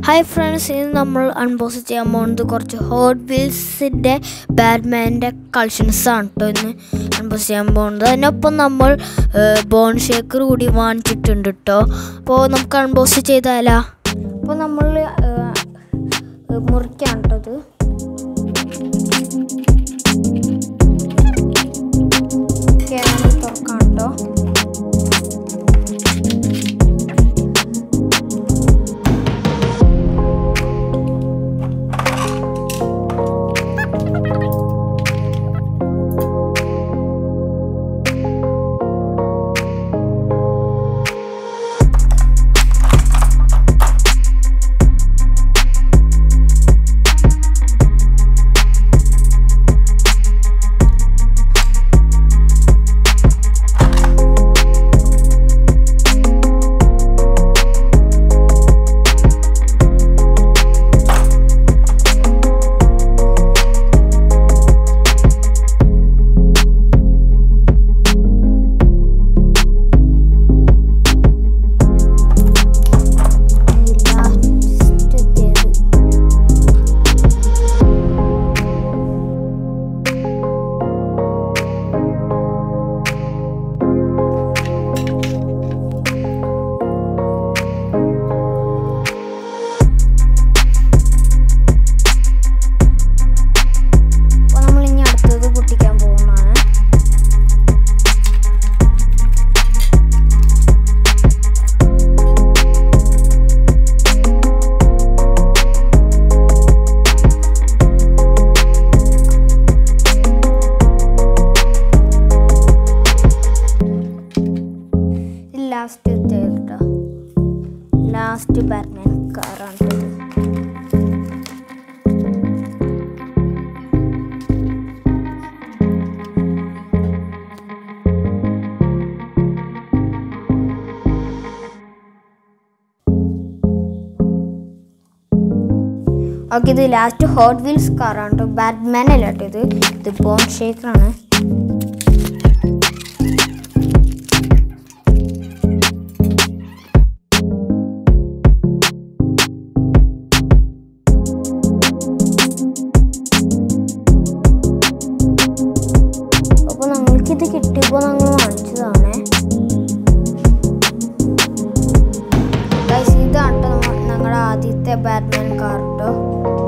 hi friends ഇന്ന് നമ്മൾ unbox ചെയ്യാൻ പോകുന്നത് കുറച്ച് ഹോട്ട് വീൽസിൻ്റെ ബാറ്റ്മാൻ്റെ കളക്ഷൻസ് ആണ് കേട്ടോ ഇന്ന് അൺബോക്സ് ചെയ്യാൻ പോകുന്നത് അതിനൊപ്പം നമ്മൾ ബോൺ ഷേക്കർ കൂടി വാങ്ങിച്ചിട്ടുണ്ട് കേട്ടോ അപ്പോൾ നമുക്ക് അൺബോക്സ് ചെയ്താലാ അപ്പോൾ നമ്മൾ മുറിക്കാണ് കേട്ടോ ഇത് ക്യാമറ തുറക്കാം കേട്ടോ അപ്പോൾ നമ്മൾ ഇനി അടുത്തത് പൊട്ടിക്കാൻ പോകുന്നതാണ് ലാസ്റ്റ് കേട്ടോ ലാസ്റ്റ് ബാറ്റ്മാൻ കാറാണ് ഇത് ഓക്കെ ഇത് ലാസ്റ്റ് ഹോട്ട് വീൽസ് കാറാണ് കേട്ടോ ബാറ്റ്മാൻ അല്ല കേട്ടോ ഇത് ഇത് ബോൺ ഷേക്കറാണ് അപ്പോൾ നമ്മൾക്കിത് കിട്ടിയപ്പോൾ ഞങ്ങൾ വാങ്ങിച്ചതാണേ ഗൈസ് ഇതാണ് കേട്ടോ ഞങ്ങളുടെ ആദ്യത്തെ ബാറ്റ്മാൻ കാർ കേട്ടോ